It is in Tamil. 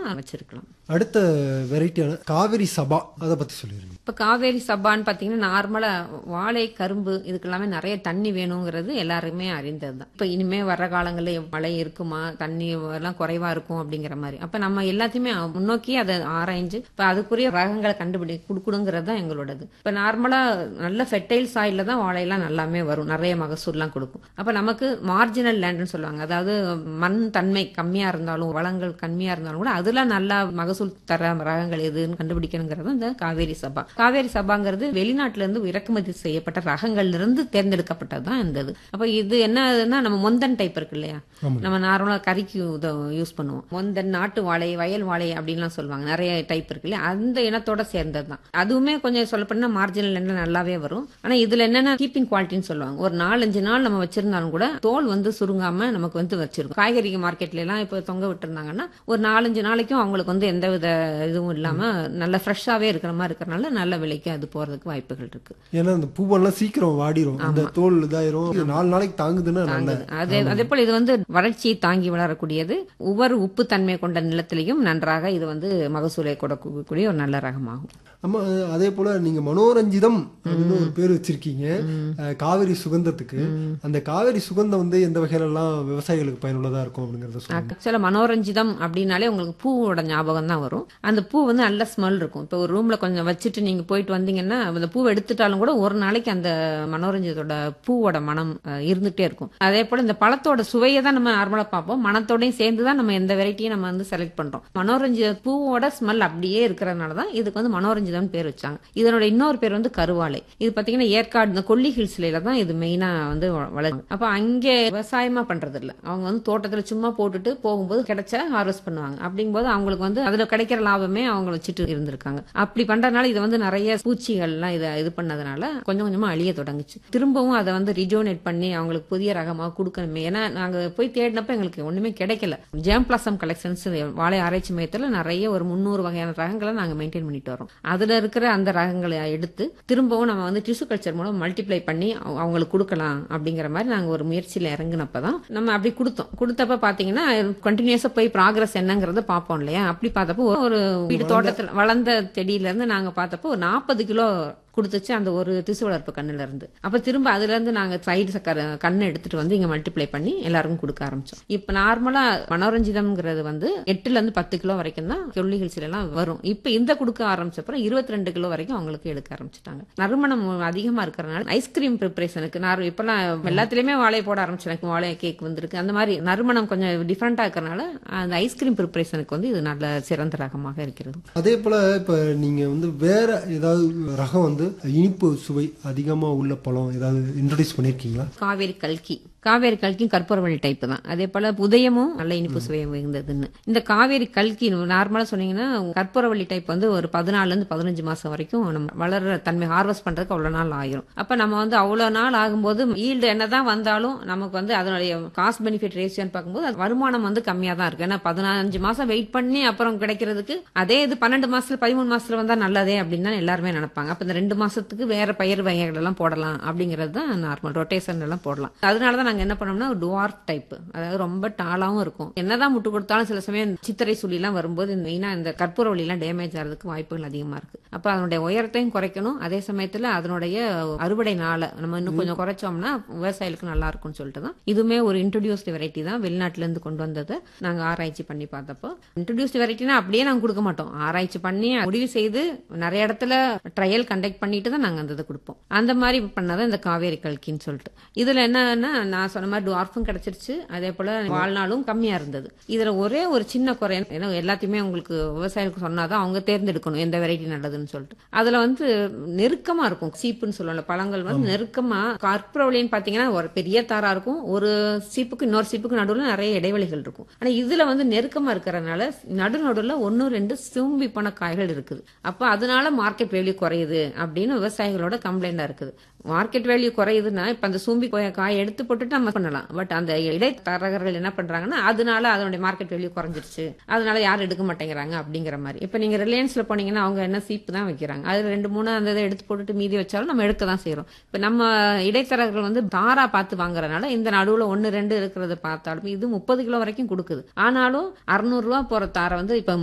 வச்சிருக்கலாம் அடுத்த வெரைட்டியான காவிரி சபா அதை பத்தி சொல்லிருங்க இப்ப காவேரி சப்பான்னு பாத்தீங்கன்னா நார்மலா வாழை கரும்பு இதுக்கெல்லாமே நிறைய தண்ணி வேணுங்கிறது எல்லாருமே அறிந்ததுதான் இப்ப இனிமே வர்ற காலங்களில் மழை இருக்குமா தண்ணி எல்லாம் குறைவா இருக்கும் அப்படிங்கிற மாதிரி அப்ப நம்ம எல்லாத்தையுமே முன்னோக்கி அதை ஆராய்ஞ்சு இப்ப அதுக்குரிய ரகங்களை கண்டுபிடி கொடுக்கணுங்கிறது தான் எங்களோடது இப்ப நார்மலா நல்ல ஃபெர்டைல் சாயில தான் வாழையெல்லாம் நல்லாமே வரும் நிறைய மகசூல்லாம் கொடுக்கும் அப்ப நமக்கு மார்ஜினல் லேண்ட்னு சொல்லுவாங்க அதாவது மண் தன்மை கம்மியா இருந்தாலும் வளங்கள் கம்மியா இருந்தாலும் கூட அதுல நல்லா மகசூல் தர ரகங்கள் எதுன்னு கண்டுபிடிக்கணுங்கிறது இந்த காவேரி சபா காவேரி சபாங்கிறது வெளிநாட்டுல இருந்து இறக்குமதி செய்யப்பட்ட ரகங்கள்ல இருந்து தேர்ந்தெடுக்கப்பட்டது தான் இந்த இது அப்ப இது என்னதுன்னா நம்ம மொந்தன் டைப் இருக்கு இல்லையா நம்ம நார்மலா கறிக்கு யூஸ் பண்ணுவோம் மொந்தன் நாட்டு வாழை வயல் வாழை அப்படின்லாம் சொல்லுவாங்க நிறைய டைப் இருக்கு இல்லையா அந்த இனத்தோட சேர்ந்தது தான் அதுவுமே கொஞ்சம் சொல்லப்போனா மார்ஜினல் எண்ணெய் நல்லாவே வரும் ஆனா இதுல என்னன்னா கீப்பிங் குவாலிட்டின்னு சொல்லுவாங்க ஒரு நாலஞ்சு நாள் நம்ம வச்சிருந்தாலும் கூட தோல் வந்து சுருங்காம நமக்கு வந்து வச்சிருக்கும் காய்கறி மார்க்கெட்ல எல்லாம் இப்ப தொங்க விட்டுருந்தாங்கன்னா ஒரு நாலஞ்சு நாளைக்கும் அவங்களுக்கு வந்து எந்த வித இதுவும் இல்லாம நல்ல ஃப்ரெஷ்ஷாவே இருக்கிற மாதிரி இருக்கிறனால நல்ல விலைக்கு அது போறதுக்கு வாய்ப்புகள் இருக்கு ஏன்னா அந்த பூவெல்லாம் சீக்கிரம் வாடிரும் அந்த தோல் இதாயிரும் இது நாலு நாளைக்கு தாங்குதுன்னா நல்ல அதே அதே போல இது வந்து வறட்சியை தாங்கி வளரக்கூடியது உவர் உப்பு தன்மை கொண்ட நிலத்திலையும் நன்றாக இது வந்து மகசூலை கொடுக்கக்கூடிய ஒரு நல்ல ரகமாகும் ஆமா அதே போல நீங்க மனோரஞ்சிதம் அப்படின்னு ஒரு பேர் வச்சிருக்கீங்க அஹ், காவிரி சுகந்தத்துக்கு அந்த காவிரி சுகந்தம் வந்து எந்த வகையில எல்லாம் விவசாயிகளுக்கு பயனுள்ளதா இருக்கும் அப்படிங்கறத சொல்லுங்க ஆக்சுவலா மனோரஞ்சிதம் அப்படின்னாலே உங்களுக்கு பூவோட ஞாபகம் தான் வரும் அந்த பூ வந்து நல்ல ஸ்மெல் இருக்கும் இப்போ ஒரு ரூம்ல கொஞ்சம் வச்சுட்டு நீங்க போயிட்டு வந்தீங்கன்னா அந்த பூவை எடுத்துட்டாலும் கூட ஒரு நாளைக்கு அந்த மனோரஞ்சிதத்தோட பூவோட மனம் அஹ், இருந்துட்டே இருக்கும் அதே போல இந்த பழத்தோட சுவையை தான் நம்ம நார்மலா பார்ப்போம் மனத்தோடயும் சேர்ந்து தான் நம்ம எந்த வெரைட்டியும் நம்ம வந்து செலக்ட் பண்றோம் மனோரஞ்சித பூவோட ஸ்மெல் அப்படியே இருக்கிறதுனால தான் இதுக்கு வந்து மனோரஞ்சிதம் பேர் வச்சாங்க இதனோட இன்னொரு பேர் வந்து கருவாழை இது பாத்தீங்கன்னா ஏற்காடு இந்த கொல்லி ஹில்ஸ்ல தான் இது மெயினா வந்து வ- வளரும் அப்ப அங்கே விவசாயமா பண்றது இல்ல அவங்க வந்து தோட்டத்துல சும்மா போட்டுட்டு போகும்போது கிடைச்ச ஹார்வெஸ்ட் பண்ணுவாங்க அப்படிங்கும்போது அவங்களுக்கு வந்து அதுல கிடைக்கிற லாபமே அவங்க வச்சுட்டு இருந்திருக்காங்க அப்படி பண்றதுனால இது வந்து நிறைய பூச்சிகள்லாம் இதை இது பண்ணதுனால கொஞ்சம் கொஞ்சமா அழிய தொடங்குச்சு திரும்பவும் அதை வந்து ரிஜோனேட் பண்ணி அவங்களுக்கு புதிய ரகமா கொடுக்கணுமே ஏன்னா நாங்க போய் தேடினப்ப எங்களுக்கு ஒண்ணுமே கிடைக்கல ஜேம் பிளாசம் கலெக்ஷன்ஸ் வாழை ஆராய்ச்சி மையத்துல நிறைய ஒரு முந்நூறு வகையான ரகங்களை நாங்க மெயின்டைன் பண்ணிட்டு வரோம் அதுல இருக்கிற அந்த ரகங்களை எடுத்து திரும்பவும் நம்ம வந்து டிஷ்யூ கல்ச்சர் மூலம் மல்டிப்ளை பண்ணி அவ- அவங்களுக்கு கொடுக்கலாம் அப்படிங்கிற மாதிரி நாங்க ஒரு முயற்சியில இறங்கினப்பதான் நம்ம அப்படி கொடுத்தோம் கொடுத்தப்ப பாத்தீங்கன்னா கண்டினியூஸா போய் ப்ராக்ரஸ் என்னங்கறத பார்ப்போம் இல்லையா அப்படி பார்த்தப்போ ஒரு வீடு தோட்டத்துல வளர்ந்த செடியில இருந்து நாங்க பார்த்தப்போ ஒரு நாற்பது கிலோ கொடுத்துச்சு அந்த ஒரு திசு வளர்ப்பு கண்ணுல இருந்து அப்ப திரும்ப அதுல இருந்து நாங்க சைடு சக்கர கண்ணை எடுத்துட்டு வந்து இங்க மல்டிப்ளை பண்ணி எல்லாருக்கும் கொடுக்க ஆரம்பிச்சோம் இப்ப நார்மலா மனோரஞ்சிதம்ங்கிறது வந்து எட்டுல இருந்து பத்து கிலோ வரைக்கும் தான் கொல்லி ஹில்ஸ்ல எல்லாம் வரும் இப்ப இந்த கொடுக்க ஆரம்பிச்சப்பறம் இருபத்தி ரெண்டு கிலோ வரைக்கும் அவங்களுக்கு எடுக்க ஆரம்பிச்சிட்டாங்க நறுமணம் அதிகமா இருக்கிறனால ஐஸ்கிரீம் ப்ரிப்பரேஷனுக்கு நான் இப்பெல்லாம் எல்லாத்துலயுமே வாழை போட ஆரம்பிச்சிருக்கு வாழை கேக் வந்திருக்கு அந்த மாதிரி நறுமணம் கொஞ்சம் டிஃப்ரெண்டா இருக்கிறனால அந்த ஐஸ்கிரீம் ப்ரிப்பரேஷனுக்கு வந்து இது நல்ல சிறந்த ரகமாக இருக்கிறது அதே போல இப்ப நீங்க வந்து வேற ஏதாவது ரகம் வந்து இனிப்பு சுவை அதிகமா உள்ள பழம் ஏதாவது இன்ட்ரோடியூஸ் பண்ணிருக்கீங்களா காவேரி கல்கி காவேரி கல்கியும் கற்பூரவள்ளி டைப் தான் அதே போல உதயமும் நல்ல இனிப்பு சுவை மிகுந்ததுன்னு இந்த காவேரி கல்கி நார்மலா சொன்னீங்கன்னா கற்பூரவள்ளி டைப் வந்து ஒரு பதினாலுல இருந்து பதினஞ்சு மாசம் வரைக்கும் நம்ம வளர்ற தன்மை ஹார்வெஸ்ட் பண்றதுக்கு அவ்வளவு நாள் ஆயிரும் அப்ப நம்ம வந்து அவ்வளவு நாள் ஆகும்போது ஈல்டு என்னதான் வந்தாலும் நமக்கு வந்து அதனுடைய காஸ்ட் பெனிஃபிட் ரேஷியோன்னு பார்க்கும்போது அது வருமானம் வந்து கம்மியா தான் இருக்கு ஏன்னா பதினஞ்சு மாசம் வெயிட் பண்ணி அப்புறம் கிடைக்கிறதுக்கு அதே இது பன்னெண்டு மாசத்துல பதிமூணு மாசத்துல வந்தா நல்லதே அப்படின்னு தான் எல்லாருமே நினைப்பாங்க அப்ப இந்த ரெண்டு மாசத்துக்கு வேற பயிர் வகைகள் எல்லாம் போடலாம் அப்படிங்கிறது தான் நார்மல் ரொட்டேஷன் எல்லாம் போடலாம் அதனாலதான் நாங்க என்ன பண்ணோம்னா டுவார்ஃப் டைப் அதாவது ரொம்ப டாலாவும் இருக்கும் என்னதான் முட்டு கொடுத்தாலும் சில சமயம் சித்திரை சுழி எல்லாம் வரும்போது மெயினா இந்த கற்பூரவள்ளி எல்லாம் டேமேஜ் ஆகிறதுக்கு வாய்ப்புகள் அதிகமா இருக்கு அப்ப அதனுடைய உயரத்தையும் குறைக்கணும் அதே சமயத்துல அதனுடைய அறுவடை நாளை நம்ம இன்னும் கொஞ்சம் குறைச்சோம்னா விவசாயிகளுக்கு நல்லா இருக்கும்னு சொல்லிட்டு தான் இதுவுமே ஒரு இன்ட்ரடியூஸ்டு வெரைட்டி தான் வெளிநாட்டுல இருந்து கொண்டு வந்ததை நாங்க ஆராய்ச்சி பண்ணி பார்த்தப்போ இன்ட்ரடியூஸ்டு வெரைட்டினா அப்படியே நாங்க கொடுக்க மாட்டோம் ஆராய்ச்சி பண்ணி முடிவு செய்து நிறைய இடத்துல ட்ரையல் கண்டக்ட் பண்ணிட்டு தான் நாங்க அந்த இதை கொடுப்போம் அந்த மாதிரி பண்ணாதான் இந்த காவேரி கல்கின்னு சொல்லிட்டு இதுல என்னன்னா நான் சொன்ன மாதிரி டுவார்ஃபும் கிடைச்சிருச்சு அதே போல வாழ்நாளும் கம்மியா இருந்தது இதுல ஒரே ஒரு சின்ன குறை ஏன்னா எல்லாத்தையுமே உங்களுக்கு விவசாயிகளுக்கு சொன்னாதான் அவங்க தேர்ந்தெடுக்கணும் எந்த வெரைட்டி நல்லதுன்னு சொல்லிட்டு அதுல வந்து நெருக்கமா இருக்கும் சீப்புன்னு சொல்லுவாங்க பழங்கள் வந்து நெருக்கமா கற்பூரவளின்னு பாத்தீங்கன்னா ஒரு பெரிய தாரா இருக்கும் ஒரு சீப்புக்கு இன்னொரு சீப்புக்கு நடுவுல நிறைய இடைவெளிகள் இருக்கும் ஆனா இதுல வந்து நெருக்கமா இருக்கிறதுனால நடு நடுவுல ஒன்னு ரெண்டு சிம்பி போன காய்கள் இருக்குது அப்ப அதனால மார்க்கெட் வேல்யூ குறையுது அப்படின்னு விவசாயிகளோட கம்ப்ளைண்டா இருக்குது மார்க்கெட் வேல்யூ குறையுதுன்னா இப்ப அந்த சூம்பி கொய்யா காய் எடுத்து போட்டுட்டு நம்ம பண்ணலாம் பட் அந்த இடைத்தரகர்கள் என்ன பண்றாங்கன்னா அதனால அதனுடைய மார்க்கெட் வேல்யூ குறைஞ்சிருச்சு அதனால யாரும் எடுக்க மாட்டேங்கிறாங்க அப்படிங்கிற மாதிரி இப்ப நீங்க ரிலையன்ஸ்ல போனீங்கன்னா அவங்க என்ன சீப்பு தான் வைக்கிறாங்க அது ரெண்டு மூணு அந்த இதை எடுத்து போட்டுட்டு மீதி வச்சாலும் நம்ம எடுக்க தான் செய்யறோம் இப்ப நம்ம இடைத்தரகர்கள் வந்து தாரா பார்த்து வாங்குறதுனால இந்த நடுவுல ஒன்னு ரெண்டு இருக்கிறத பார்த்தாலும் இது முப்பது கிலோ வரைக்கும் கொடுக்குது ஆனாலும் அறுநூறு ரூபா போற தாரை வந்து இப்ப